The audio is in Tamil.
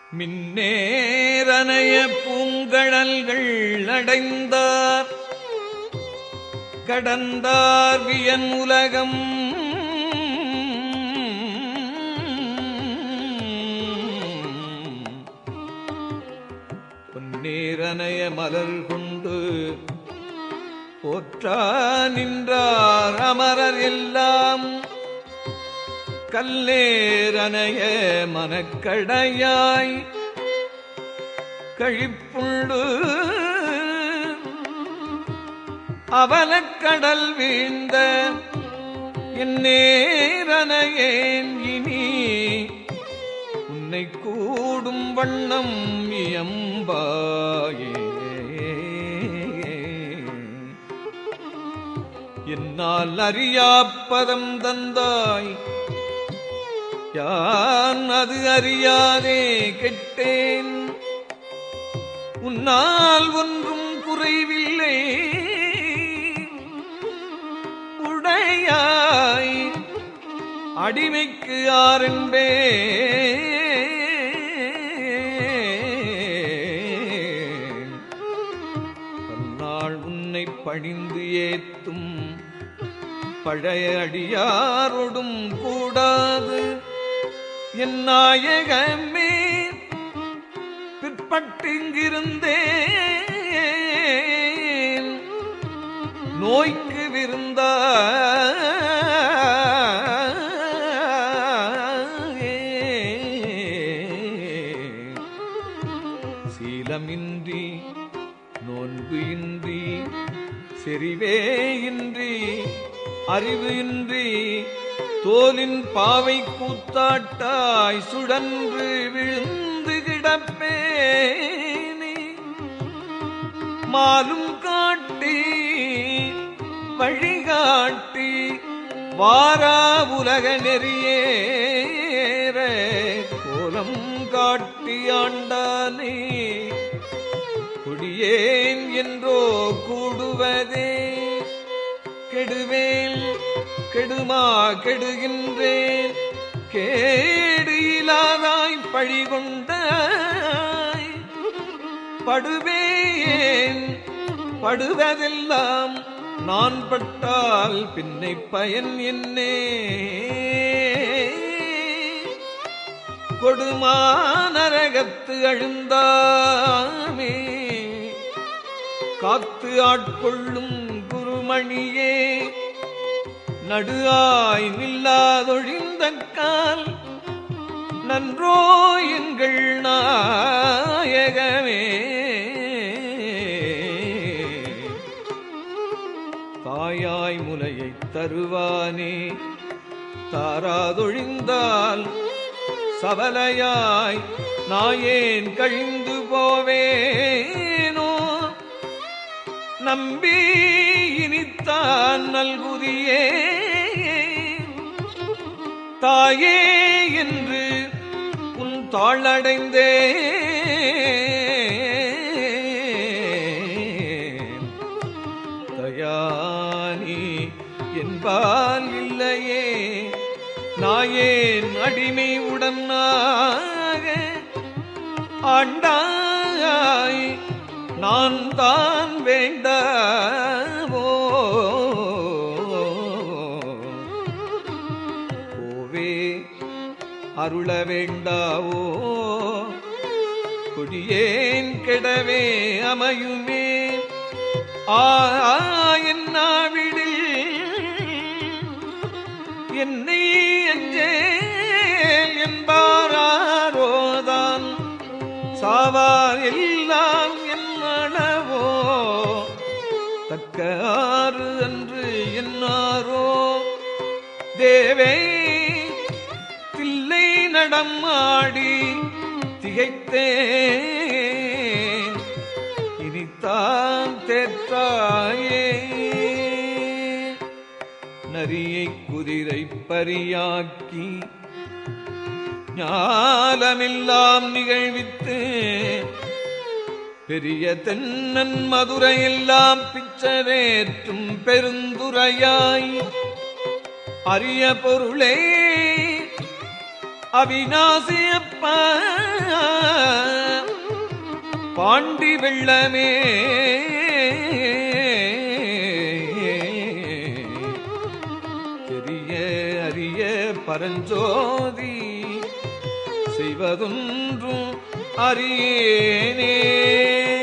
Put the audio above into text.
மின்னேரனைய பூங்கழல்கள் அடைந்தார் கடந்தார் வியன் உலகம் பொன்னேரனைய மலர் கொண்டு போற்றா நின்றார் அமரர் எல்லாம் கல்லேரனைய மனக்கடையாய் கழிப்புண்டு அவலக்கடல் வீழ்ந்த என்னேரனையேன் இனி உன்னை கூடும் வண்ணம் இயம்பாயே என்னால் அறியாப்பதம் தந்தாய் யான் அது அறியாதே கெட்டேன் உன்னால் ஒன்றும் குறைவில்லை உடையாய் அடிமைக்கு ஆரென்பே பன்னாள் உன்னை பணிந்து ஏத்தும் பழைய அடியாரோடும் கூடாது என் நாயகமே பிற்பட்டிங்கிருந்தேன் நோய்க்கு விருந்தா சீலமின்றி நோன்பு இன்றி செறிவே இன்றி அறிவு இன்றி தோலின் பாவை கூத்தாட்டாய் சுழன்று விழுந்து கிடப்பேனே மாலும் காட்டி வழிகாட்டி வாரா உலக நெறியேற கோலம் காட்டி ஆண்டானே குடியேன் என்றோ கூடுவதே கெடுவேல் கெடுமா கெடுகின்றேன் கேடு இலாதாய் பழிகொண்டாய் படுவேன் படுவதெல்லாம் நான் பட்டால் பின்னை பயன் என்னே கொடுமானரகத்து அழுந்தாமே காத்து ஆட்கொள்ளும் குருமணியே நடுஆய் நில்லாதொழிந்த கால் நன்றோ எங்கள் நாயகமே தாயாய் முலையை தருவானே தாராதொழிந்தால் சபலையாய் நாயேன் கழிந்து போவேனோ நம்பி இனித்தான் நல்குதியே தாயே என்று உன் தாளடைந்தே தயானி என்பால் இல்லையே நாயேன் அடிமை உடனாக ஆண்டாய் நான் தான் வேண்டாவோ ஓவே அருள வேண்டாவோ கொடியேன் கெடவே அமையுமே ஆவிடில் என்னை அஞ்சே என்பாரோதான் சாவார் எல்லாம் என்னவோ தக்க ஆறு அன்று என்னாரோ தேவே தில்லை நடம் ஆடி திகைத்தேன் இனித்தான் தேற்றாயே நரியை குதிரை பரியாக்கி ஞாலமெல்லாம் நிகழ்வித்து பெரிய தென்னன் மதுரையெல்லாம் பிச்சரேற்றும் பெருந்துரையாய் அரிய பொருளே அவிநாசியப்ப பாண்டி வெள்ளமே பெரிய அரிய பரஞ்சோதி செய்வதொன்றும் அறியேனே